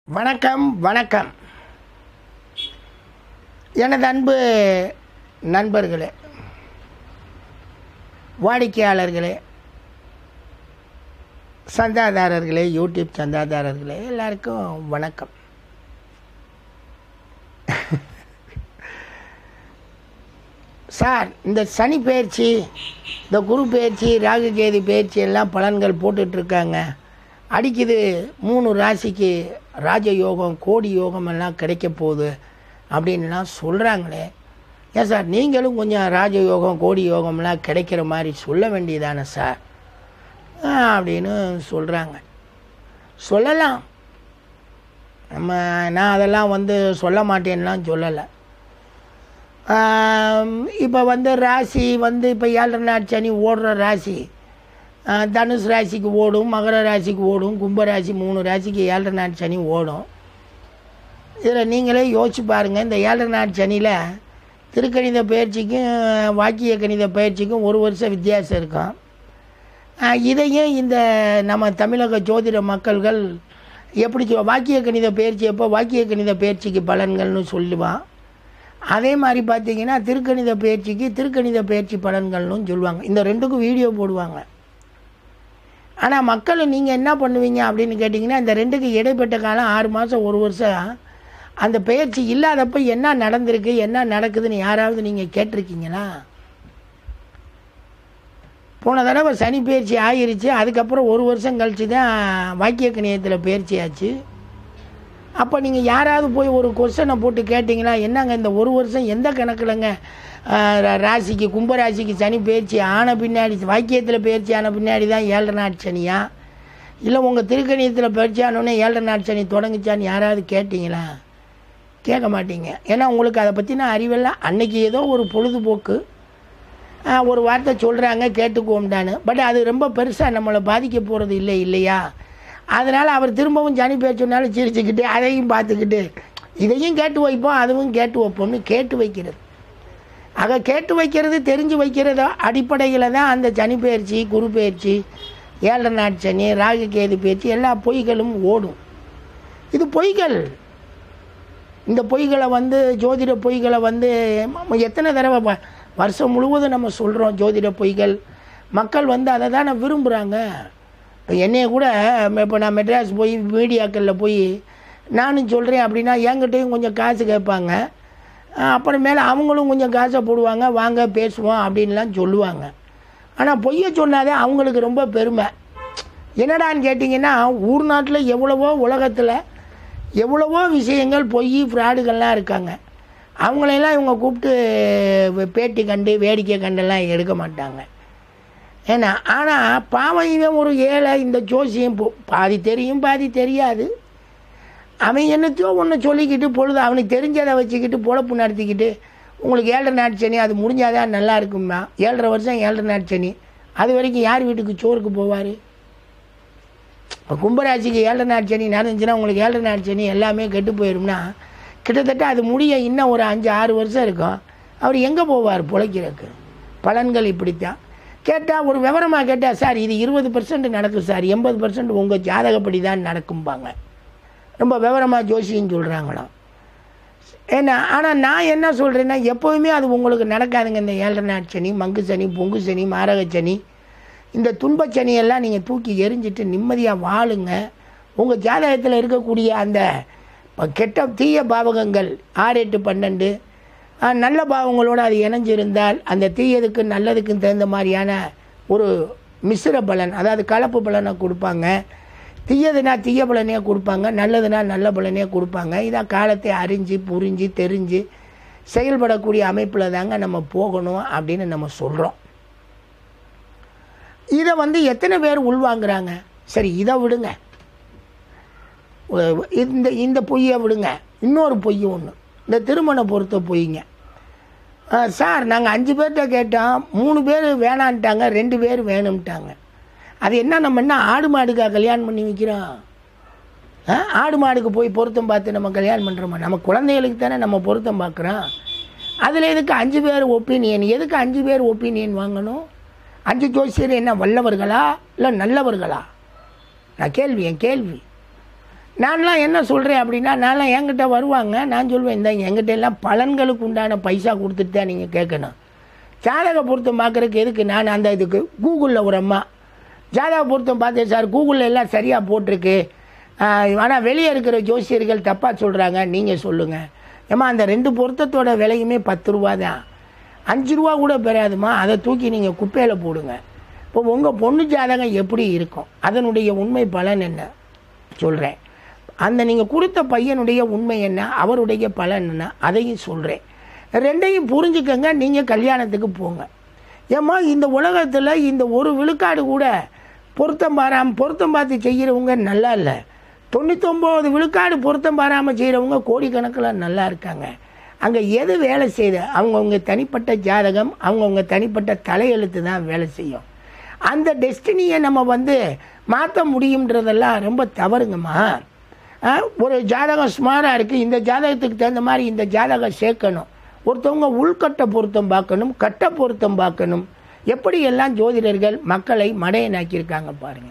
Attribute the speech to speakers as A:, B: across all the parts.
A: வணக்கம் வணக்கம் எனது அன்பு நண்பர்களே வாடிக்கையாளர்களே சந்தாதாரர்களே யூடியூப் சந்தாதாரர்களே எல்லாருக்கும் வணக்கம் சார் இந்த சனி பயிற்சி இந்த குரு பயிற்சி ராகு கேது பயிற்சி எல்லாம் பலன்கள் போட்டுட்ருக்காங்க அடிக்குது மூணு ராசிக்கு ராஜயோகம் கோடி யோகம் எல்லாம் கிடைக்க போகுது அப்படின்லாம் சொல்கிறாங்களே ஏன் சார் நீங்களும் கொஞ்சம் ராஜயோகம் கோடி யோகம்லாம் கிடைக்கிற மாதிரி சொல்ல வேண்டியதானே சார் ஆ, அப்படின்னு சொல்கிறாங்க சொல்லலாம் நம்ம நான் அதெல்லாம் வந்து சொல்ல மாட்டேன்லாம் சொல்லலை இப்போ வந்து ராசி வந்து இப்போ ஏழரை நாட் சனி ஓடுற ராசி ஆ, தனுஷ் ராசிக்கு ஓடும் மகர ராசிக்கு ஓடும் கும்ப ராசி மூணு ராசிக்கு ஏழரை நாட் சனி ஓடும் இதில் நீங்களே யோசிச்சு பாருங்கள் இந்த ஏழரை நாட் சனியில் திருக்கணித பயிற்சிக்கும் வாக்கிய கணித பயிற்சிக்கும் ஒரு வருஷம் வித்தியாசம் இருக்கும் ஆ, இதையும் இந்த நம்ம தமிழக ஜோதிட மக்கள்கள் எப்படி சொ- வாக்கிய கணித பயிற்சி எப்போ வாக்கிய கணித பயிற்சிக்கு பலன்கள்னு சொல்லுவான் அதே மாதிரி பார்த்தீங்கன்னா திருக்கணித பயிற்சிக்கு திருக்கணித பயிற்சி பலன்கள்னு சொல்லுவாங்க இந்த ரெண்டுக்கும் வீடியோ போடுவாங்க ஆனால் மக்கள் நீங்கள் என்ன பண்ணுவீங்க அப்படின்னு கேட்டிங்கன்னா இந்த ரெண்டுக்கு இடைப்பட்ட காலம் ஆறு மாதம் ஒரு வருஷம் அந்த பயிற்சி இல்லாதப்ப என்ன நடந்திருக்கு என்ன நடக்குதுன்னு யாராவது நீங்கள் கேட்டிருக்கீங்களா போன தடவை சனி பயிற்சி ஆகிருச்சு அதுக்கப்புறம் ஒரு வருஷம் கழிச்சு தான் வாக்கிய கணிதத்தில் பயிற்சி ஆச்சு அப்போ நீங்கள் யாராவது போய் ஒரு கொஸ்டனை போட்டு கேட்டிங்கன்னா என்னங்க இந்த ஒரு வருஷம் எந்த கணக்கில்ங்க ஆஹ், ரா- ராசிக்கு கும்பராசிக்கு சனி பயிற்சி ஆன பின்னாடி வாக்கியத்தில் பயிற்சி ஆன பின்னாடி தான் ஏழரை நாட் சனியா இல்லை உங்கள் திருக்கணியத்தில் பயிற்சி ஆனோடனே ஏழரை நாட் சனி தொடங்குச்சான்னு யாராவது கேட்டிங்களா கேட்க மாட்டீங்க ஏன்னா உங்களுக்கு அதை பற்றின அறிவெல்லாம் அன்னைக்கு ஏதோ ஒரு பொழுதுபோக்கு ஆஹ், ஒரு வார்த்தை சொல்கிறாங்க கேட்டுக்குவோம்டான்னு பட் அது ரொம்ப பெருசாக நம்மளை பாதிக்க போகிறது இல்லை இல்லையா அதனால் அவர் திரும்பவும் சனி பேர் சொன்னாலும் சிரிச்சுக்கிட்டு அதையும் பார்த்துக்கிட்டு இதையும் கேட்டு வைப்போம் அதுவும் கேட்டு வைப்போம்னு கேட்டு வைக்கிறது ஆக கேட்டு வைக்கிறது தெரிஞ்சு வைக்கிறதோ அடிப்படையில் தான் அந்த சனி பயிற்சி குரு பயிற்சி ஏழரை நாட் சனி ராகு கேது பயிற்சி எல்லா பொய்களும் ஓடும் இது பொய்கள் இந்த பொய்களை வந்து ஜோதிட பொய்களை வந்து ம- எத்தனை தடவை வ- வருஷம் முழுவதும் நம்ம சொல்கிறோம் ஜோதிட பொய்கள் மக்கள் வந்து அதை தானே விரும்புகிறாங்க இப்போ என்னைய கூட இப்போ நான் மெட்ராஸ் போய் மீடியாக்களில் போய் நானும் சொல்கிறேன் அப்படின்னா என்கிட்டயும் கொஞ்சம் காசு கேட்பாங்க அஹ் அப்புறமேல அவங்களும் கொஞ்சம் காசை போடுவாங்க வாங்க பேசுவோம் அப்படின்லாம் சொல்லுவாங்க ஆனால் பொய்யை சொன்னாதே அவங்களுக்கு ரொம்ப பெருமை என்னடான்னு கேட்டிங்கன்னா ஊர் நாட்டில் எவ்வளவோ உலகத்தில் எவ்வளவோ விஷயங்கள் பொய் ஃப்ராடுகள்லாம் இருக்காங்க அவங்களையெல்லாம் இவங்க கூப்பிட்டு பேட்டி கண்டு வேடிக்கை கண்டெல்லாம் எடுக்க மாட்டாங்க ஏன்னா ஆனால் பாவம் இவன் ஒரு ஏழை இந்த ஜோசியம் போ- பாதி தெரியும் பாதி தெரியாது அவன் என்னத்தையோ ஒன்று சொல்லிக்கிட்டு பொழுது அவனுக்கு தெரிஞ்சதை வச்சுக்கிட்டு பொழப்பு நடத்திக்கிட்டு உங்களுக்கு ஏழரை நாட்டு சனி அது முடிஞ்சாதான் நல்லா இருக்கும்மா ஏழரை வருஷம் ஏழரை நாட்டு சனி அது வரைக்கும் யார் வீட்டுக்கு சோறுக்கு போவார் இப்போ கும்பராசிக்கு ஏழரை நாட்டு சனி நடந்துச்சுன்னா உங்களுக்கு ஏழரை நாட்டு சனி எல்லாமே கெட்டு போயிடும்னா கிட்டத்தட்ட அது முடிய இன்னும் ஒரு அஞ்சு ஆறு வருஷம் இருக்கும் அவர் எங்கே போவார் பிழைக்கிறதுக்கு பலன்கள் இப்படித்தான் கேட்டால் ஒரு விவரமாக கேட்டால் சார் இது இருபது பர்சன்ட் நடக்கும் சார் எண்பது பர்சன்ட் உங்கள் ஜாதகப்படி தான் நடக்கும்பாங்க ரொம்ப விவரமாக ஜோசின்னு சொல்கிறாங்களாம் ஏன்னா ஆனால் நான் என்ன சொல்கிறேன்னா எப்போவுமே அது உங்களுக்கு நடக்காதுங்க இந்த ஏழரை நாட் சனி மங்கு சனி பொங்கு சனி மாரக சனி இந்த துன்பச் சனியெல்லாம் நீங்கள் தூக்கி எரிஞ்சிட்டு நிம்மதியாக வாழுங்க உங்கள் ஜாதகத்தில் இருக்கக்கூடிய அந்த ப- கெட்ட தீய பாவகங்கள் ஆறு எட்டு பன்னெண்டு ஆ, நல்ல பாவங்களோடு அது இணைஞ்சிருந்தால் அந்த தீயதுக்கு நல்லதுக்கும் தகுந்த மாதிரியான ஒரு மிஸ்ர பலன் அதாவது கலப்பு பலனை கொடுப்பாங்க தீயதுனா தீய பலனே கொடுப்பாங்க நல்லதுனா நல்ல பலனே கொடுப்பாங்க இதான் காலத்தை அறிஞ்சு புரிஞ்சு தெரிஞ்சு செயல்படக்கூடிய அமைப்பில் தாங்க நம்ம போகணும் அப்படின்னு நம்ம சொல்கிறோம் இதை வந்து எத்தனை பேர் உள்வாங்குறாங்க சரி இதை விடுங்க ஒ- இந்த இந்த பொய்யை விடுங்க இன்னொரு பொய் ஒன்று இந்த திருமண பொறுத்த பொய்ங்க ஆ, சார் நாங்கள் அஞ்சு பேர்கிட்ட கேட்டோம் மூணு பேர் வேணான்ட்டாங்க ரெண்டு பேர் வேணும்ட்டாங்க அது என்ன நம்ம என்ன ஆடு மாடுக்கா கல்யாணம் பண்ணி வைக்கிறோம் ஆ, ஆடு மாடுக்கு போய் பொருத்தம் பார்த்து நம்ம கல்யாணம் பண்ணுறோமா நம்ம குழந்தைகளுக்கு தானே நம்ம பொருத்தம் பார்க்குறோம் அதில் எதுக்கு அஞ்சு பேர் ஒப்பீனியன் எதுக்கு அஞ்சு பேர் ஒப்பீனியன் வாங்கணும் அஞ்சு ஜோசியர் என்ன வல்லவர்களா இல்லை நல்லவர்களா நான் கேள்வி என் கேள்வி நான்லாம் என்ன சொல்கிறேன் அப்படின்னா நான்லாம் என்கிட்ட வருவாங்க நான் சொல்லுவேன் இந்த என்கிட்ட எல்லாம் பலன்களுக்கு உண்டான பைசா கொடுத்துட்டு தான் நீங்கள் கேட்கணும் ஜாதக பொருத்தம் பார்க்குறதுக்கு எதுக்கு நான் அந்த இதுக்கு கூகுளில் ஒரு அம்மா ஜாதக பொருத்தம் பார்த்தேன் சார் கூகுளில் எல்லாம் சரியாக போட்டிருக்கு ஆனால் வெளியே இருக்கிற ஜோசியர்கள் தப்பாக சொல்கிறாங்க நீங்கள் சொல்லுங்கள் ஏம்மா அந்த ரெண்டு பொருத்தத்தோட விலையுமே பத்து ரூபா தான் அஞ்சு ரூபா கூட பெறாதுமா அதை தூக்கி நீங்கள் குப்பையில் போடுங்க இப்போ உங்கள் பொண்ணு ஜாதகம் எப்படி இருக்கும் அதனுடைய உண்மை பலன் என்ன சொல்கிறேன் அந்த நீங்கள் கொடுத்த பையனுடைய உண்மை என்ன அவருடைய பலன் என்ன அதையும் சொல்கிறேன் ரெண்டையும் புரிஞ்சுக்கங்க நீங்கள் கல்யாணத்துக்கு போங்க ஏம்மா இந்த உலகத்தில் இந்த ஒரு விழுக்காடு கூட பொருத்தம் பாராமல் பொருத்தம் பார்த்து செய்கிறவங்க நல்லா இல்லை தொண்ணூத்தொம்பது விழுக்காடு பொருத்தம் பாராமல் செய்கிறவங்க கோடிக்கணக்கில் நல்லா இருக்காங்க அங்கே எது வேலை செய்யுது அவங்கவுங்க தனிப்பட்ட ஜாதகம் அவங்கவுங்க தனிப்பட்ட தலையெழுத்து தான் வேலை செய்யும் அந்த டெஸ்டினியை நம்ம வந்து மாற்ற முடியுன்றதெல்லாம் ரொம்ப தவறுங்கம்மா ஆ, ஒரு ஜாதகம் சுமாராக இருக்குது இந்த ஜாதகத்துக்கு தகுந்த மாதிரி இந்த ஜாதகம் சேர்க்கணும் ஒருத்தவங்க உள்கட்ட பொருத்தம் பார்க்கணும் கட்ட பொருத்தம் பார்க்கணும் எப்படி எல்லாம் ஜோதிடர்கள் மக்களை மடையனாக்கியிருக்காங்க பாருங்க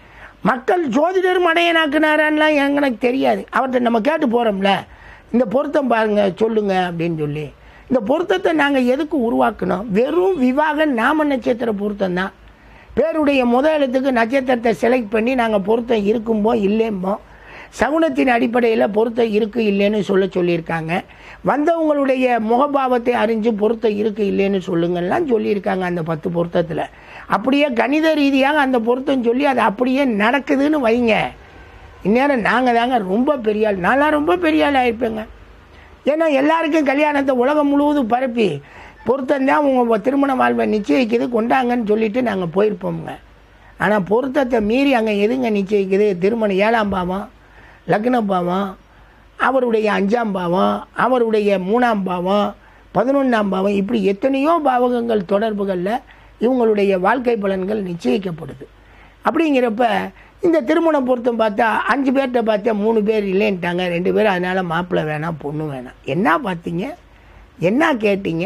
A: மக்கள் ஜோதிடர் மடையனாக்குனாரான்லாம் எனக்கு தெரியாது அவர்கிட்ட நம்ம கேட்டு போகிறோம்ல இந்த பொருத்தம் பாருங்க சொல்லுங்க அப்படின்னு சொல்லி இந்த பொருத்தத்தை நாங்கள் எதுக்கு உருவாக்கணும் வெறும் விவாக நாம நட்சத்திர பொருத்தம் தான் பேருடைய முதல் எழுத்துக்கு நட்சத்திரத்தை செலக்ட் பண்ணி நாங்கள் பொருத்தம் இருக்கும்போ இல்லேம்போ சகுனத்தின் அடிப்படையில் பொருத்தம் இருக்கு இல்லைன்னு சொல்ல சொல்லியிருக்காங்க வந்தவங்களுடைய முகபாவத்தை அறிஞ்சு பொருத்தம் இருக்கு இல்லைன்னு சொல்லுங்கள்லாம் சொல்லியிருக்காங்க அந்த பத்து பொருத்தத்தில் அப்படியே கணித ரீதியாக அந்த பொருத்தம் சொல்லி அது அப்படியே நடக்குதுன்னு வைங்க இந்நேரம் நாங்கள் தாங்க ரொம்ப பெரிய ஆள் நான்லாம் ரொம்ப பெரிய ஆள் ஆயிருப்பேங்க ஏன்னா எல்லாருக்கும் கல்யாணத்தை உலகம் முழுவதும் பரப்பி பொருத்தம்தான் உங்கள் திருமண வாழ்வை நிச்சயிக்குது கொண்டாங்கன்னு சொல்லிட்டு நாங்கள் போயிருப்போம்ங்க ஆனால் பொருத்தத்தை மீறி அங்கே எதுங்க நிச்சயிக்குது திருமணம் ஏழாம் பாவம் லக்ன பாவம் அவருடைய அஞ்சாம் பாவம் அவருடைய மூணாம் பாவம் பதினொன்றாம் பாவம் இப்படி எத்தனையோ பாவகங்கள் தொடர்புகளில் இவங்களுடைய வாழ்க்கை பலன்கள் நிச்சயிக்கப்படுது அப்படிங்கிறப்ப இந்த திருமண பொருத்தம் பார்த்தா அஞ்சு பேர்கிட்ட பார்த்தா மூணு பேர் இல்லைன்ட்டாங்க ரெண்டு பேர் அதனால் மாப்பிள்ளை வேணாம் பொண்ணு வேணாம் என்ன பார்த்தீங்க என்ன கேட்டீங்க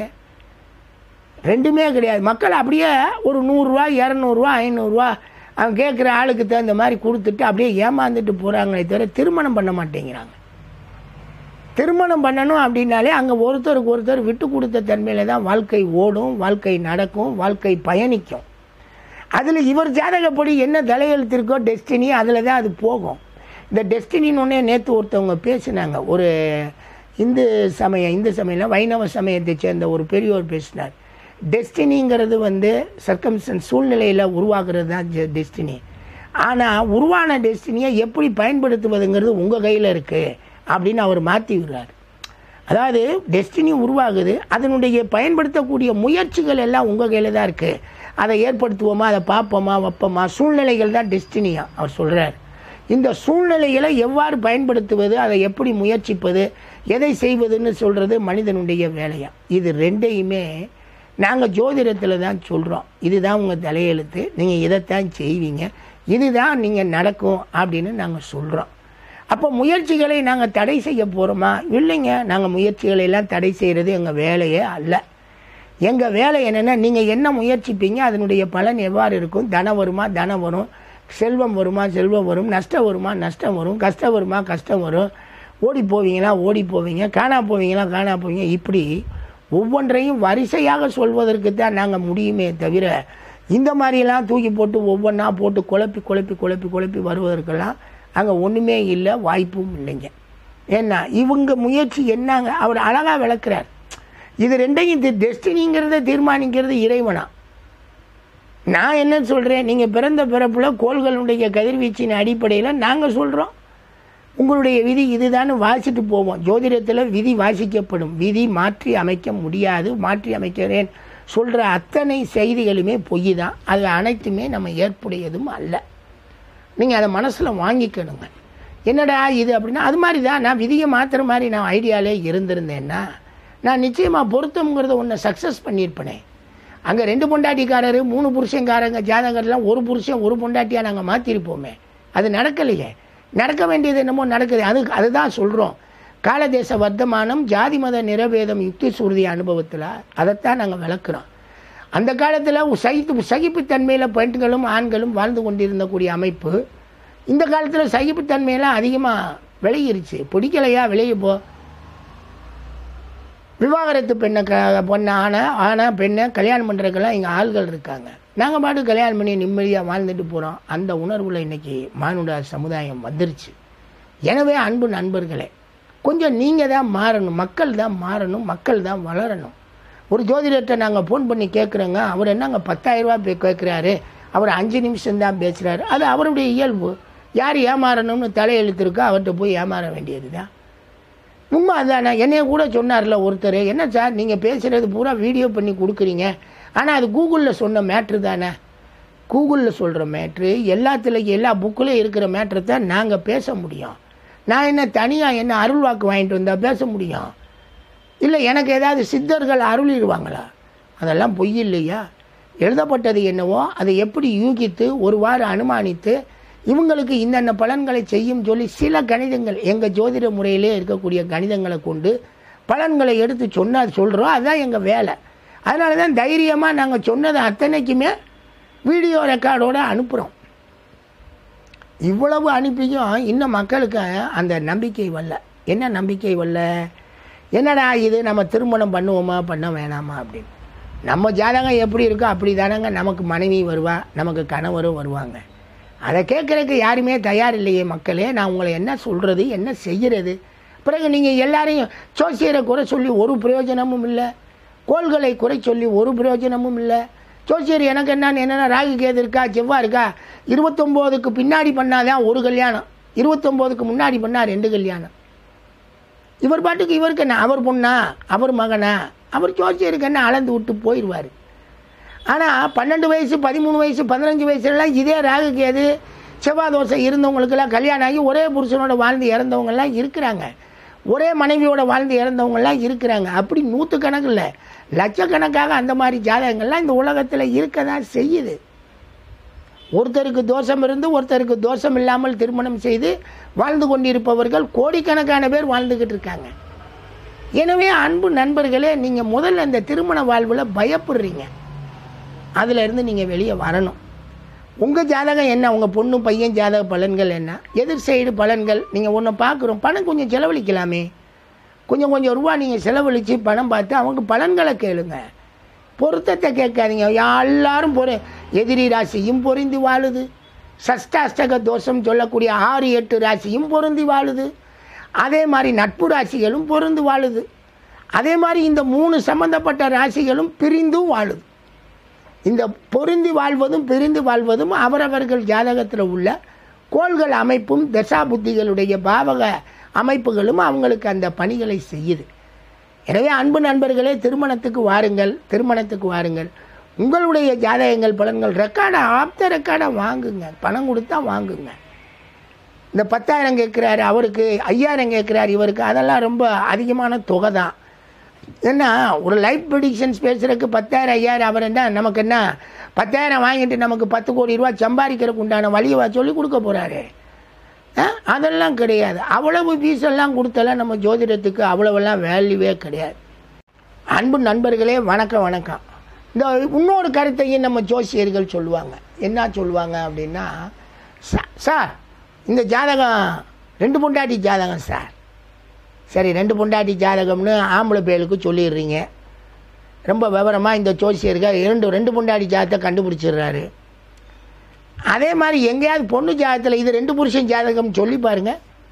A: ரெண்டுமே கிடையாது மக்கள் அப்படியே ஒரு நூறுரூவா இரநூறுவா ஐநூறுரூவா அவன் கேட்குற ஆளுக்கு தகுந்த மாதிரி கொடுத்துட்டு அப்படியே ஏமாந்துட்டு போகிறாங்களே தவிர திருமணம் பண்ண மாட்டேங்கிறாங்க திருமணம் பண்ணணும் அப்படின்னாலே அங்கே ஒருத்தருக்கு ஒருத்தர் விட்டு கொடுத்த தன்மையில் தான் வாழ்க்கை ஓடும் வாழ்க்கை நடக்கும் வாழ்க்கை பயணிக்கும் அதில் இவர் ஜாதகப்படி என்ன தலையெழுத்திருக்கோ டெஸ்டினி அதில் தான் அது போகும் இந்த டெஸ்டினின்னு ஒன்றே நேற்று ஒருத்தவங்க பேசினாங்க ஒரு இந்து சமயம் இந்து சமயம் வைணவ சமயத்தை சேர்ந்த ஒரு பெரியவர் பேசினார் டெஸ்டினிங்கிறது வந்து சர்க்கம்சன் சூழ்நிலையில் உருவாகிறது தான் டெஸ்டினி ஆனால் உருவான டெஸ்டினியை எப்படி பயன்படுத்துவதுங்கிறது உங்கள் கையில் இருக்குது அப்படின்னு அவர் மாற்றி விடுறார் அதாவது டெஸ்டினி உருவாகுது அதனுடைய பயன்படுத்தக்கூடிய முயற்சிகள் எல்லாம் உங்கள் கையில் தான் இருக்குது அதை ஏற்படுத்துவோமா அதை பார்ப்போமா வைப்போமா சூழ்நிலைகள் தான் டெஸ்டினியா அவர் சொல்கிறார் இந்த சூழ்நிலைகளை எவ்வாறு பயன்படுத்துவது அதை எப்படி முயற்சிப்பது எதை செய்வதுன்னு சொல்கிறது மனிதனுடைய வேலையா இது ரெண்டையுமே நாங்கள் ஜோதிடத்தில் தான் சொல்கிறோம் இதுதான் உங்கள் தலையெழுத்து நீங்கள் இதைத்தான் செய்வீங்க இதுதான் நீங்கள் நடக்கும் அப்படின்னு நாங்கள் சொல்கிறோம் அப்போ முயற்சிகளை நாங்கள் தடை செய்ய போகிறோமா இல்லைங்க நாங்கள் முயற்சிகளை எல்லாம் தடை செய்கிறது எங்கள் வேலையே அல்ல எங்கள் வேலை என்னென்னா நீங்கள் என்ன முயற்சிப்பீங்க அதனுடைய பலன் எவ்வாறு இருக்கும் தனம் வருமா தனம் வரும் செல்வம் வருமா செல்வம் வரும் நஷ்டம் வருமா நஷ்டம் வரும் கஷ்டம் வருமா கஷ்டம் வரும் ஓடி போவீங்களா ஓடி போவீங்க காணா போவீங்களா காணா போவீங்க இப்படி ஒவ்வொன்றையும் வரிசையாக சொல்வதற்கு தான் நாங்கள் முடியுமே தவிர இந்த மாதிரியெல்லாம் தூக்கி போட்டு ஒவ்வொன்றா போட்டு குழப்பி குழப்பி குழப்பி குழப்பி வருவதற்கெல்லாம் அங்கே ஒன்றுமே இல்லை வாய்ப்பும் இல்லைங்க ஏன்னா இவங்க முயற்சி என்னங்க அவர் அழகாக விளக்குறார் இது ரெண்டையும் டெஸ்டினிங்கிறத தீர்மானிக்கிறது இறைவனா நான் என்ன சொல்கிறேன் நீங்கள் பிறந்த பிறப்பில் கோள்களுடைய கதிர்வீச்சின் அடிப்படையில் நாங்கள் சொல்கிறோம் உங்களுடைய விதி இதுதான்னு வாசிட்டு போவோம் ஜோதிடத்தில் விதி வாசிக்கப்படும் விதி மாற்றி அமைக்க முடியாது மாற்றி அமைக்கிறேன் சொல்கிற அத்தனை செய்திகளுமே பொய் தான் அது அனைத்துமே நம்ம ஏற்புடையதும் அல்ல நீங்கள் அதை மனசில் வாங்கிக்கணுங்க என்னடா இது அப்படின்னா அது மாதிரி தான் நான் விதியை மாற்றுற மாதிரி நான் ஐடியாலே இருந்திருந்தேன்னா நான் நிச்சயமாக பொருத்தம்ங்கிறத ஒன்று சக்ஸஸ் பண்ணியிருப்பேனே அங்கே ரெண்டு பொண்டாட்டிக்காரரு மூணு புருஷன்காரங்க ஜாதகர்லாம் ஒரு புருஷன் ஒரு பொண்டாட்டியாக நாங்கள் மாற்றிருப்போமே அது நடக்கலையே நடக்க வேண்டியது என்னமோ நடக்குது அது அதுதான் சொல்கிறோம் காலதேச வர்த்தமானம் ஜாதி மத நிறவேதம் யுக்தி சுருதி அனுபவத்தில் அதைத்தான் நாங்கள் விளக்குறோம் அந்த காலத்தில் சகிப்பு சகிப்புத்தன்மையில் பெண்களும் ஆண்களும் வாழ்ந்து கொண்டிருந்தக்கூடிய அமைப்பு இந்த காலத்தில் சகிப்புத்தன்மையெல்லாம் அதிகமாக விளையிருச்சு பிடிக்கலையா வெளியே போ விவாகரத்து பெண்ணை க பொண்ணை ஆன ஆனா பெண்ணை கல்யாணம் பண்ணுறதுக்கெல்லாம் இங்கே ஆள்கள் இருக்காங்க நாங்கள் பாட்டு கல்யாணம் பண்ணி நிம்மதியாக வாழ்ந்துட்டு போகிறோம் அந்த உணர்வில் இன்னைக்கு மானுட சமுதாயம் வந்துருச்சு எனவே அன்பு நண்பர்களே கொஞ்சம் நீங்கள் தான் மாறணும் மக்கள் தான் மாறணும் மக்கள் தான் வளரணும் ஒரு ஜோதிடர்கிட்ட நாங்கள் ஃபோன் பண்ணி கேட்குறோங்க அவர் என்னங்க பத்தாயிரரூபா போய் கேட்குறாரு அவர் அஞ்சு நிமிஷம் தான் பேசுகிறாரு அது அவருடைய இயல்பு யார் ஏமாறணும்னு தலையெழுத்திருக்கோ அவர்கிட்ட போய் ஏமாற வேண்டியது தான் உண்மை அதானே என்னைய கூட சொன்னார்ல ஒருத்தர் என்ன சார் நீங்கள் பேசுகிறது பூரா வீடியோ பண்ணி கொடுக்குறீங்க ஆனால் அது கூகுளில் சொன்ன மேட்ரு தானே கூகுளில் சொல்கிற மேட்ரு எல்லாத்துலேயும் எல்லா புக்கிலையும் இருக்கிற மேட்ரு தான் நாங்கள் பேச முடியும் நான் என்ன தனியாக என்ன அருள் வாக்கு வாங்கிட்டு வந்தால் பேச முடியும் இல்லை எனக்கு ஏதாவது சித்தர்கள் அருளிடுவாங்களா அதெல்லாம் பொய் இல்லையா எழுதப்பட்டது என்னவோ அதை எப்படி யூகித்து ஒருவாறு அனுமானித்து இவங்களுக்கு இன்னென்ன பலன்களை செய்யும் சொல்லி சில கணிதங்கள் எங்கள் ஜோதிட முறையிலே இருக்கக்கூடிய கணிதங்களை கொண்டு பலன்களை எடுத்து சொன்னால் சொல்கிறோம் அதுதான் எங்கள் வேலை அதனால தான் தைரியமாக நாங்கள் சொன்னது அத்தனைக்குமே வீடியோ ரெக்கார்டோடு அனுப்புகிறோம் இவ்வளவு அனுப்பியும் இன்னும் மக்களுக்கு அந்த நம்பிக்கை வரல என்ன நம்பிக்கை வரல என்னடா இது நம்ம திருமணம் பண்ணுவோமா பண்ண வேணாமா அப்படின்னு நம்ம ஜாதகம் எப்படி இருக்கோ அப்படி தானங்க நமக்கு மனைவி வருவா நமக்கு கணவரும் வருவாங்க அதை கேட்குறதுக்கு யாருமே தயார் இல்லையே மக்களே நான் உங்களை என்ன சொல்கிறது என்ன செய்கிறது பிறகு நீங்கள் எல்லாரையும் ஜோசியரை குறை சொல்லி ஒரு பிரயோஜனமும் இல்லை கோள்களை குறை சொல்லி ஒரு பிரயோஜனமும் இல்லை ஜோசியர் எனக்கு என்னன்னு என்னென்ன ராகு கேது இருக்கா செவ்வாய் இருக்கா இருபத்தொம்போதுக்கு பின்னாடி பண்ணாதான் ஒரு கல்யாணம் இருபத்தொம்போதுக்கு முன்னாடி பண்ணால் ரெண்டு கல்யாணம் இவர் பாட்டுக்கு இவருக்கு என்ன அவர் பொண்ணா அவர் மகனா அவர் ஜோசியருக்கு என்ன அளந்து விட்டு போயிடுவார் ஆனால் பன்னெண்டு வயசு பதிமூணு வயசு பதினஞ்சு வயசுலலாம் இதே ராகு கேது செவ்வாய் தோசை இருந்தவங்களுக்கெல்லாம் கல்யாணம் ஆகி ஒரே புருஷனோட வாழ்ந்து இறந்தவங்கெல்லாம் இருக்கிறாங்க ஒரே மனைவியோட வாழ்ந்து இறந்தவங்கெல்லாம் இருக்கிறாங்க அப்படி நூற்றுக்கணக்கில் லட்சக்கணக்காக அந்த மாதிரி ஜாதகங்கள்லாம் இந்த உலகத்தில் இருக்க தான் செய்யுது ஒருத்தருக்கு தோஷம் இருந்து ஒருத்தருக்கு தோஷம் இல்லாமல் திருமணம் செய்து வாழ்ந்து கொண்டிருப்பவர்கள் கோடிக்கணக்கான பேர் வாழ்ந்துக்கிட்டு இருக்காங்க எனவே அன்பு நண்பர்களே நீங்கள் முதல்ல இந்த திருமண வாழ்வில் பயப்படுறீங்க அதில் இருந்து நீங்கள் வெளியே வரணும் உங்கள் ஜாதகம் என்ன உங்கள் பொண்ணு பையன் ஜாதக பலன்கள் என்ன எதிர் சைடு பலன்கள் நீங்கள் ஒன்று பார்க்குறோம் பணம் கொஞ்சம் செலவழிக்கலாமே கொஞ்சம் கொஞ்சம் ரூபா நீங்கள் செலவழித்து பணம் பார்த்து அவங்க பலன்களை கேளுங்க பொருத்தத்தை கேட்காதீங்க எல்லாரும் பொரு எதிரி ராசியும் பொருந்தி வாழுது சஷ்டாஷ்டக தோஷம் சொல்லக்கூடிய ஆறு எட்டு ராசியும் பொருந்தி வாழுது அதே மாதிரி நட்பு ராசிகளும் பொருந்து வாழுது அதே மாதிரி இந்த மூணு சம்பந்தப்பட்ட ராசிகளும் பிரிந்தும் வாழுது இந்த பொருந்தி வாழ்வதும் பிரிந்து வாழ்வதும் அவரவர்கள் ஜாதகத்தில் உள்ள கோள்கள் அமைப்பும் தசா புத்திகளுடைய பாவக அமைப்புகளும் அவங்களுக்கு அந்த பணிகளை செய்யுது எனவே அன்பு நண்பர்களே திருமணத்துக்கு வாருங்கள் திருமணத்துக்கு வாருங்கள் உங்களுடைய ஜாதகங்கள் பலன்கள் ரெக்கார்டை ஆப்த ரெக்கார்டை வாங்குங்க பணம் கொடுத்தா வாங்குங்க இந்த பத்தாயிரம் கேட்குறாரு அவருக்கு ஐயாயிரம் கேட்குறாரு இவருக்கு அதெல்லாம் ரொம்ப அதிகமான தொகை தான் ஏன்னா ஒரு லைஃப் ப்ரொடிக்ஷன்ஸ் பேசுகிறதுக்கு பத்தாயிரம் ஐயாயிரம் அவர் என்ன நமக்கு என்ன பத்தாயிரம் வாங்கிட்டு நமக்கு பத்து கோடி ரூபா சம்பாதிக்கிறதுக்கு உண்டான வழியை சொல்லி கொடுக்க போகிறாரு அதெல்லாம் கிடையாது அவ்வளவு ஃபீஸ் எல்லாம் கொடுத்தெல்லாம் நம்ம ஜோதிடத்துக்கு அவ்வளவெல்லாம் வேல்யூவே கிடையாது அன்பு நண்பர்களே வணக்கம் வணக்கம் இந்த இன்னொரு கருத்தையும் நம்ம ஜோசியர்கள் சொல்லுவாங்க என்ன சொல்லுவாங்க அப்படின்னா "சா- சார் இந்த ஜாதகம் ரெண்டு பொண்டாட்டி ஜாதகம் சார் சரி ரெண்டு பொண்டாட்டி ஜாதகம்னு ஆம்பளை பேருக்கு சொல்லிடுறீங்க ரொம்ப விவரமாக இந்த ஜோசியர்கள் இரண்டு ரெண்டு பொண்டாட்டி ஜாதகத்தை கண்டுபிடிச்சிடுறாரு அதே மாதிரி எங்கேயாவது பொண்ணு ஜாதகத்தில் இது ரெண்டு புருஷன் ஜாதகம் சொல்லி பாருங்க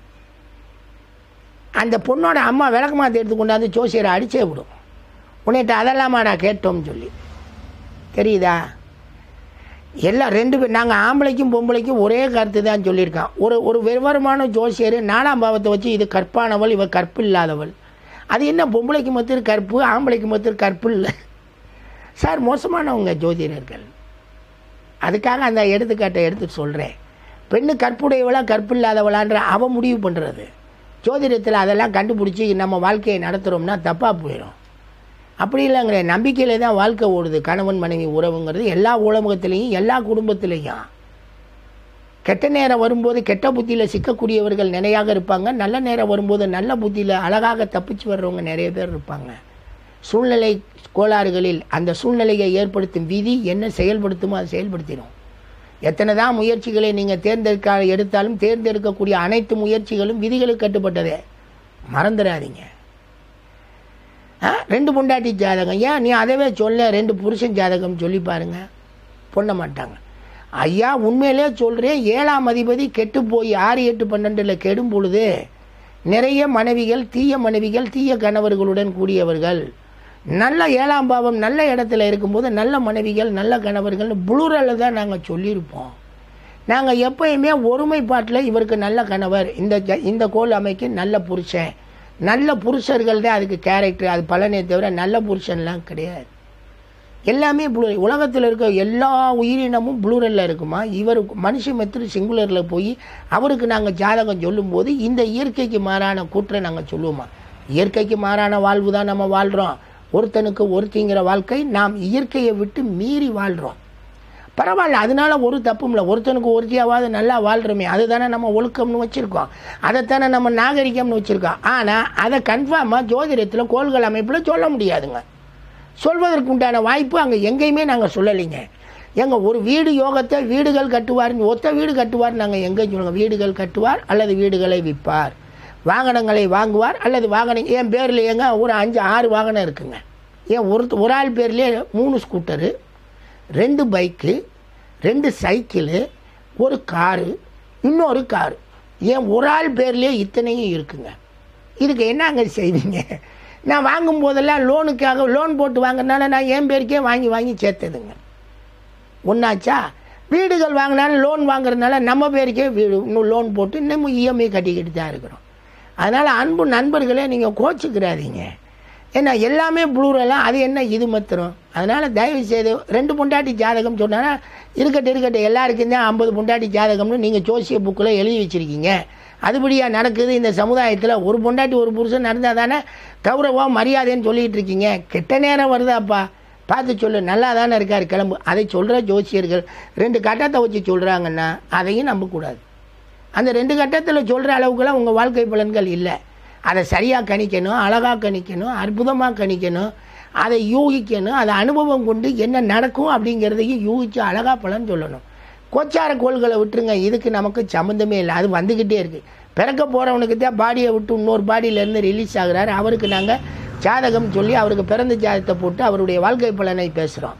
A: அந்த பொண்ணோட அம்மா விளக்கமாத்த எடுத்து கொண்டாந்து ஜோசியரை அடிச்சே விடும் உன்னிட்ட அதெல்லாமாடா கேட்டோம்னு சொல்லி தெரியுதா எல்லாம் ரெண்டு பேர் நாங்கள் ஆம்பளைக்கும் பொம்பளைக்கும் ஒரே கருத்து தான் சொல்லியிருக்கோம் ஒரு ஒரு விவரமான ஜோசியர் நாலாம் பாவத்தை வச்சு இது கற்பானவள் இவ கற்பு இல்லாதவள் அது என்ன பொம்பளைக்கு மத்திய கற்பு ஆம்பளைக்கு மத்திய கற்பு இல்லை சார் மோசமானவங்க ஜோதிடர்கள் அதுக்காக அந்த எடுத்துக்காட்டை எடுத்து சொல்கிறேன் பெண்ணு கற்புடையவளா கற்பு இல்லாதவளான்ற அவ முடிவு பண்ணுறது ஜோதிடத்தில் அதெல்லாம் கண்டுபிடிச்சி நம்ம வாழ்க்கையை நடத்துகிறோம்னா தப்பாக போயிடும் அப்படி இல்லைங்கிற நம்பிக்கையில் தான் வாழ்க்கை ஓடுது கணவன் மனைவி உறவுங்கிறது எல்லா உலகத்திலையும் எல்லா குடும்பத்திலையும் கெட்ட நேரம் வரும்போது கெட்ட புத்தியில் சிக்கக்கூடியவர்கள் நிறையாக இருப்பாங்க நல்ல நேரம் வரும்போது நல்ல புத்தியில் அழகாக தப்பிச்சு வர்றவங்க நிறைய பேர் இருப்பாங்க சூழ்நிலை கோளாறுகளில் அந்த சூழ்நிலையை ஏற்படுத்தும் விதி என்ன செயல்படுத்துமோ அதை செயல்படுத்திடும் எத்தனை தான் முயற்சிகளை நீங்கள் தேர்ந்தெடுக்க எடுத்தாலும் தேர்ந்தெடுக்கக்கூடிய அனைத்து முயற்சிகளும் விதிகளுக்கு கட்டுப்பட்டதே மறந்துடாதீங்க ஆ ரெண்டு பொண்டாட்டி ஜாதகம் ஏன் நீ அதவே சொல்ல ரெண்டு புருஷன் ஜாதகம் சொல்லி பாருங்க பொண்ண மாட்டாங்க ஐயா உண்மையிலே சொல்கிறேன் ஏழாம் அதிபதி கெட்டு போய் ஆறு எட்டு பன்னெண்டில் கெடும் பொழுது நிறைய மனைவிகள் தீய மனைவிகள் தீய கணவர்களுடன் கூடியவர்கள் நல்ல ஏழாம் பாவம் நல்ல இடத்துல இருக்கும்போது நல்ல மனைவிகள் நல்ல கணவர்கள் புளுரலில் தான் நாங்கள் சொல்லியிருப்போம் நாங்கள் எப்பயுமே ஒருமைப்பாட்டில் இவருக்கு நல்ல கணவர் இந்த ஜ- இந்த கோல் அமைக்கு நல்ல புருஷன் நல்ல புருஷர்கள் தான் அதுக்கு கேரக்டர் அது பலனே தவிர நல்ல புருஷன்லாம் கிடையாது எல்லாமே ப்ளூ உலகத்தில் இருக்க எல்லா உயிரினமும் ப்ளூரலில் இருக்குமா இவர் மனுஷ மெத்தடு சிங்குலரில் போய் அவருக்கு நாங்கள் ஜாதகம் சொல்லும்போது இந்த இயற்கைக்கு மாறான கூற்றை நாங்கள் சொல்லுவோமா இயற்கைக்கு மாறான வாழ்வு தான் நம்ம வாழ்கிறோம் ஒருத்தனுக்கு ஒருத்திங்கிற வாழ்க்கை நாம் இயற்கையை விட்டு மீறி வாழ்கிறோம் பரவாயில்ல அதனால ஒரு தப்பும் இல்லை ஒருத்தனுக்கு ஒருத்தியாவது நல்லா வாழ்கிறோமே அதுதானே நம்ம ஒழுக்கம்னு வச்சுருக்கோம் அதைத்தானே நம்ம நாகரிகம்னு வச்சுருக்கோம் ஆனால் அதை கன்ஃபார்மாக ஜோதிடத்தில் கோள்கள் அமைப்பில் சொல்ல முடியாதுங்க சொல்வதற்கு உண்டான வாய்ப்பு அங்கே எங்கேயுமே நாங்கள் சொல்லலைங்க எங்க ஒரு வீடு யோகத்தை வீடுகள் கட்டுவார் ஒத்த வீடு கட்டுவார் நாங்கள் எங்கே சொல்லுங்க வீடுகள் கட்டுவார் அல்லது வீடுகளை விற்பார் வாகனங்களை வாங்குவார் அல்லது வாகனம் என் பேரில் ஏங்க ஒரு அஞ்சு ஆறு வாகனம் இருக்குங்க ஏன் ஒரு ஒரு ஆள் பேர்லேயே மூணு ஸ்கூட்டரு ரெண்டு பைக்கு ரெண்டு சைக்கிளு ஒரு காரு இன்னொரு காரு ஏன் ஒரு ஆள் பேர்லேயே இத்தனையும் இருக்குங்க இதுக்கு என்னங்க செய்வீங்க நான் வாங்கும் போதெல்லாம் லோனுக்காக லோன் போட்டு வாங்கினால நான் என் பேருக்கே வாங்கி வாங்கி சேர்த்ததுங்க ஒன்றாச்சா வீடுகள் வாங்கினாலும் லோன் வாங்குறதுனால நம்ம பேருக்கே வீடு இன்னும் லோன் போட்டு இன்னும் இஎம்ஐ கட்டிக்கிட்டு தான் இருக்கிறோம் அதனால் அன்பு நண்பர்களே நீங்கள் கோச்சிக்கிறாதீங்க ஏன்னா எல்லாமே ப்ளூரெல்லாம் அது என்ன இது மாத்திரம் அதனால் தயவு செய்து ரெண்டு பொண்டாட்டி ஜாதகம் சொன்னா இருக்கட்டும் இருக்கட்டும் எல்லாருக்கும் தான் ஐம்பது பொண்டாட்டி ஜாதகம்னு நீங்கள் ஜோசிய புக்கில் எழுதி வச்சுருக்கீங்க அதுபடியா நடக்குது இந்த சமுதாயத்தில் ஒரு பொண்டாட்டி ஒரு புருஷன் நடந்தால் தானே கௌரவம் மரியாதைன்னு சொல்லிட்டு இருக்கீங்க கெட்ட நேரம் வருதாப்பா பார்த்து சொல்லு நல்லா தானே இருக்கார் கிளம்பு அதை சொல்கிற ஜோசியர்கள் ரெண்டு கட்டத்தை வச்சு சொல்கிறாங்கன்னா அதையும் நம்பக்கூடாது அந்த ரெண்டு கட்டத்தில் சொல்கிற அளவுக்குலாம் உங்கள் வாழ்க்கை பலன்கள் இல்லை அதை சரியாக கணிக்கணும் அழகாக கணிக்கணும் அற்புதமாக கணிக்கணும் அதை யூகிக்கணும் அதை அனுபவம் கொண்டு என்ன நடக்கும் அப்படிங்கிறதையும் யூகிச்சு அழகாக பலன் சொல்லணும் கோச்சார கோள்களை விட்டுருங்க இதுக்கு நமக்கு சம்மந்தமே இல்லை அது வந்துக்கிட்டே இருக்குது பிறக்க போகிறவனுக்கு தான் பாடியை விட்டு இன்னொரு பாடியிலேருந்து ரிலீஸ் ஆகுறாரு அவருக்கு நாங்கள் ஜாதகம் சொல்லி அவருக்கு பிறந்த ஜாதகத்தை போட்டு அவருடைய வாழ்க்கை பலனை பேசுகிறோம்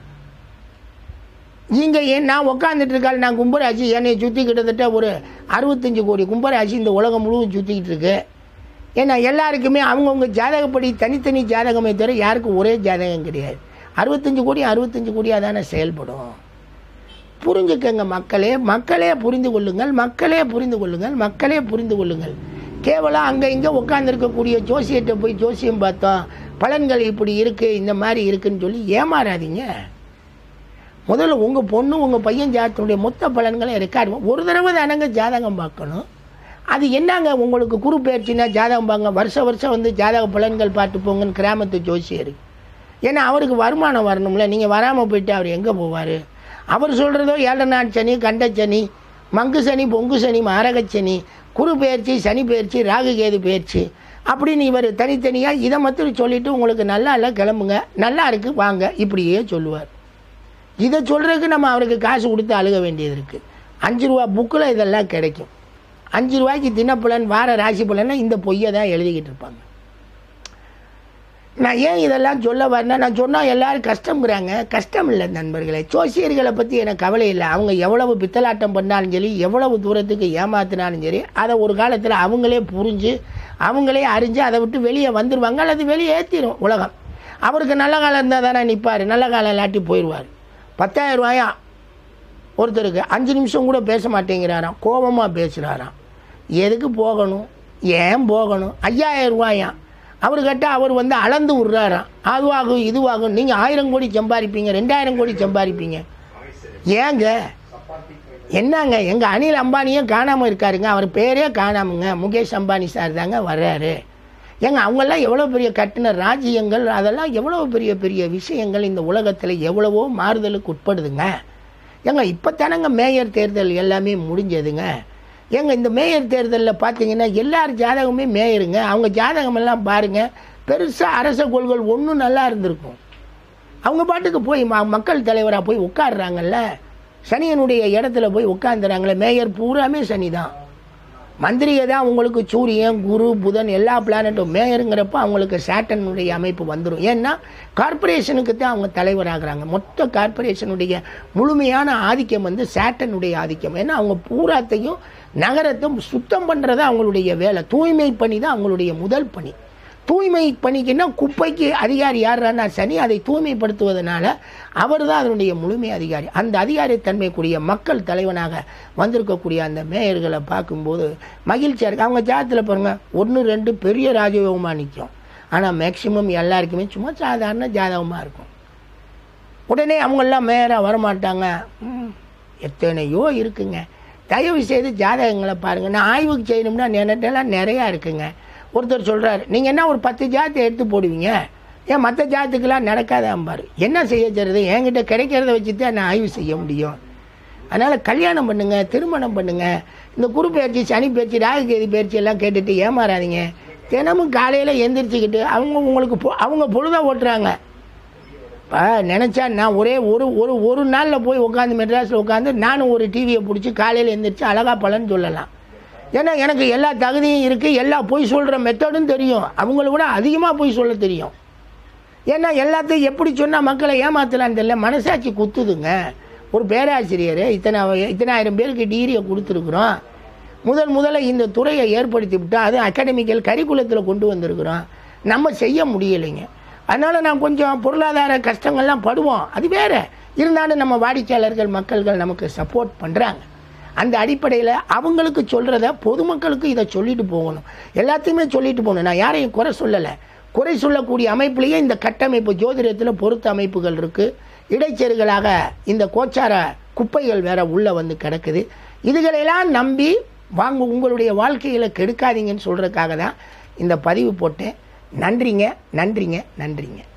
A: இங்கே ஏன் நான் உட்காந்துட்டு இருக்காள் நான் கும்பராசி என்னை சுற்றி கிட்டத்தட்ட ஒரு அறுபத்தஞ்சு கோடி கும்பராசி இந்த உலகம் முழுவதும் சுற்றிக்கிட்டு இருக்கு ஏன்னா எல்லாருக்குமே அவங்கவுங்க ஜாதகப்படி தனித்தனி ஜாதகமே தவிர யாருக்கும் ஒரே ஜாதகம் கிடையாது அறுபத்தஞ்சு கோடி அறுபத்தஞ்சு கோடியாக தானே செயல்படும் புரிஞ்சுக்கங்க மக்களே மக்களே புரிந்து கொள்ளுங்கள் மக்களே புரிந்து கொள்ளுங்கள் மக்களே புரிந்து கொள்ளுங்கள் கேவலம் அங்கே இங்கே உட்காந்துருக்கக்கூடிய ஜோசியத்தை போய் ஜோசியம் பார்த்தோம் பலன்கள் இப்படி இருக்குது இந்த மாதிரி இருக்குன்னு சொல்லி ஏமாறாதீங்க முதல்ல உங்கள் பொண்ணு உங்கள் பையன் ஜாதகத்தினுடைய மொத்த பலன்களை ரெக்கார்டு ஒரு தடவை தானங்க ஜாதகம் பார்க்கணும் அது என்னங்க உங்களுக்கு குரு பயிற்சினா ஜாதகம் பாங்க வருஷ வருஷம் வந்து ஜாதக பலன்கள் பார்த்து போங்கன்னு கிராமத்து ஜோசியர் ஏன்னா அவருக்கு வருமானம் வரணும்ல நீங்கள் வராமல் போயிட்டு அவர் எங்கே போவார் அவர் சொல்கிறதோ ஏழரை நாட் சனி கண்ட சனி மங்கு சனி பொங்கு சனி மாரகச்சனி குரு பயிற்சி சனி பயிற்சி ராகு கேது பயிற்சி அப்படின்னு இவர் தனித்தனியாக இதை மட்டும் சொல்லிவிட்டு உங்களுக்கு நல்லா இல்லை கிளம்புங்க நல்லா இருக்குது வாங்க இப்படியே சொல்லுவார் இதை சொல்கிறதுக்கு நம்ம அவருக்கு காசு கொடுத்து அழுக வேண்டியது இருக்குது அஞ்சு ரூபா புக்கில் இதெல்லாம் கிடைக்கும் அஞ்சு ரூபாய்க்கு தினப்பலன் வார ராசி பலனை இந்த பொய்யை தான் எழுதிக்கிட்டு இருப்பாங்க நான் ஏன் இதெல்லாம் சொல்ல வரேன்னா நான் சொன்னால் எல்லாரும் கஷ்டங்கிறாங்க கஷ்டம் இல்லை நண்பர்களே ஜோசியர்களை பற்றி எனக்கு கவலை இல்லை அவங்க எவ்வளவு பித்தலாட்டம் பண்ணாலும் சரி எவ்வளவு தூரத்துக்கு ஏமாத்தினாலும் சரி அதை ஒரு காலத்தில் அவங்களே புரிஞ்சு அவங்களே அறிஞ்சு அதை விட்டு வெளியே வந்துடுவாங்க அல்லது வெளியே ஏற்றிடும் உலகம் அவருக்கு நல்ல காலம் இருந்தால் தானே நிற்பார் நல்ல காலம் இல்லாட்டி போயிடுவார் பத்தாயிரம் ரூபாயா ஒருத்தருக்கு அஞ்சு நிமிஷம் கூட பேச மாட்டேங்கிறாராம் கோபமாக பேசுகிறாராம் எதுக்கு போகணும் ஏன் போகணும் ஐயாயிரம் ரூபாயாம் அவர் கேட்டால் அவர் வந்து அளந்து விட்றாராம் அதுவாகும் இதுவாகும் நீங்கள் ஆயிரம் கோடி சம்பாதிப்பீங்க ரெண்டாயிரம் கோடி சம்பாதிப்பீங்க ஏங்க என்னங்க எங்கள் அனில் அம்பானியும் காணாமல் இருக்காருங்க அவர் பேரே காணாமுங்க முகேஷ் அம்பானி சார் தாங்க வர்றாரு ஏங்க அவங்கெல்லாம் எவ்வளோ பெரிய கட்டின ராஜ்யங்கள் அதெல்லாம் எவ்வளோ பெரிய பெரிய விஷயங்கள் இந்த உலகத்தில் எவ்வளவோ மாறுதலுக்கு உட்படுதுங்க ஏங்க இப்போ தானங்க மேயர் தேர்தல் எல்லாமே முடிஞ்சதுங்க ஏங்க இந்த மேயர் தேர்தலில் பார்த்தீங்கன்னா எல்லார் ஜாதகமே மேயருங்க அவங்க ஜாதகமெல்லாம் பாருங்கள் பெருசாக அரச கொள்கள் ஒன்றும் நல்லா இருந்திருக்கும் அவங்க பாட்டுக்கு போய் ம மக்கள் தலைவராக போய் உட்காடுறாங்கல்ல சனியனுடைய இடத்துல போய் உட்காந்துறாங்களே மேயர் பூராமே சனி தான் மந்திரிகை தான் உங்களுக்கு சூரியன் குரு புதன் எல்லா பிளானட்டும் மேயருங்கிறப்ப அவங்களுக்கு சேட்டனுடைய அமைப்பு வந்துடும் ஏன்னா கார்ப்பரேஷனுக்கு தான் அவங்க தலைவராகிறாங்க மொத்த கார்ப்பரேஷனுடைய முழுமையான ஆதிக்கம் வந்து சேட்டனுடைய ஆதிக்கம் ஏன்னா அவங்க பூராத்தையும் நகரத்தை சுத்தம் பண்ணுறது அவங்களுடைய வேலை தூய்மை பணி தான் அவங்களுடைய முதல் பணி தூய்மை பணிக்குன்னா குப்பைக்கு அதிகாரி யாருன்னா சனி அதை தூய்மைப்படுத்துவதனால அவர் தான் அதனுடைய முழுமை அதிகாரி அந்த அதிகாரத்தன்மைக்குரிய மக்கள் தலைவனாக வந்திருக்கக்கூடிய அந்த மேயர்களை பார்க்கும்போது மகிழ்ச்சியாக இருக்குது அவங்க ஜாதத்தில் பாருங்கள் ஒன்று ரெண்டு பெரிய ராஜயோகமாக நிற்கும் ஆனால் மேக்சிமம் எல்லாருக்குமே சும்மா சாதாரண ஜாதகமாக இருக்கும் உடனே அவங்கெல்லாம் மேயராக வரமாட்டாங்க ம், எத்தனையோ இருக்குங்க தயவு செய்து ஜாதகங்களை பாருங்கள் நான் ஆய்வுக்கு செய்யணும்னா என்கிட்டலாம் நிறையா இருக்குங்க ஒருத்தர் சொல்கிறாரு நீங்கள் என்ன ஒரு பத்து ஜாத்தை எடுத்து போடுவீங்க ஏன் மற்ற ஜாத்துக்கெல்லாம் நடக்காதாம்பார் என்ன செய்ய தருது என்கிட்ட கிடைக்கிறத வச்சு தான் நான் ஆய்வு செய்ய முடியும் அதனால் கல்யாணம் பண்ணுங்க திருமணம் பண்ணுங்க இந்த குரு பயிற்சி சனி பயிற்சி ராகுகேதி பயிற்சி எல்லாம் கேட்டுட்டு ஏமாறாதீங்க தினமும் காலையில் எந்திரிச்சுக்கிட்டு அவங்க உங்களுக்கு பொ- அவங்க பொழுத ஓட்டுறாங்க இப்போ நினச்சா நான் ஒரே ஒரு ஒரு ஒரு நாளில் போய் உட்காந்து மெட்ராஸில் உட்காந்து நானும் ஒரு டிவியை பிடிச்சி காலையில் எந்திரிச்சு அழகா பலன் சொல்லலாம் ஏன்னா எனக்கு எல்லா தகுதியும் இருக்குது எல்லா பொய் சொல்கிற மெத்தடும் தெரியும் அவங்கள விட அதிகமாக பொய் சொல்ல தெரியும் ஏன்னா எல்லாத்தையும் எப்படி சொன்னால் மக்களை ஏமாத்தலான்னு தெரியல மனசாட்சி குத்துதுங்க ஒரு பேராசிரியர் இத்தனை இத்தனாயிரம் பேருக்கு டிகிரியை கொடுத்துருக்குறோம் முதல் முதல்ல இந்த துறையை ஏற்படுத்தி விட்டா அது அகாடமிக்கல் கரிக்குலத்தில் கொண்டு வந்திருக்கிறோம் நம்ம செய்ய முடியலைங்க அதனால் நான் கொஞ்சம் பொருளாதார கஷ்டங்கள்லாம் படுவோம் அது வேற இருந்தாலும் நம்ம வாடிக்கையாளர்கள் மக்கள்கள் நமக்கு சப்போர்ட் பண்ணுறாங்க அந்த அடிப்படையில் அவங்களுக்கு சொல்கிறத பொதுமக்களுக்கு இதை சொல்லிட்டு போகணும் எல்லாத்தையுமே சொல்லிட்டு போகணும் நான் யாரையும் குறை சொல்லலை குறை சொல்லக்கூடிய அமைப்புலேயே இந்த கட்டமைப்பு ஜோதிடத்தில் பொருத்த அமைப்புகள் இருக்குது இடைச்செருகளாக இந்த கோச்சார குப்பைகள் வேற உள்ளே வந்து கிடக்குது இதுகளையெல்லாம் நம்பி வாங்க உங்களுடைய வாழ்க்கையில் கெடுக்காதீங்கன்னு சொல்கிறதுக்காக தான் இந்த பதிவு போட்டேன் நன்றிங்க நன்றிங்க நன்றிங்க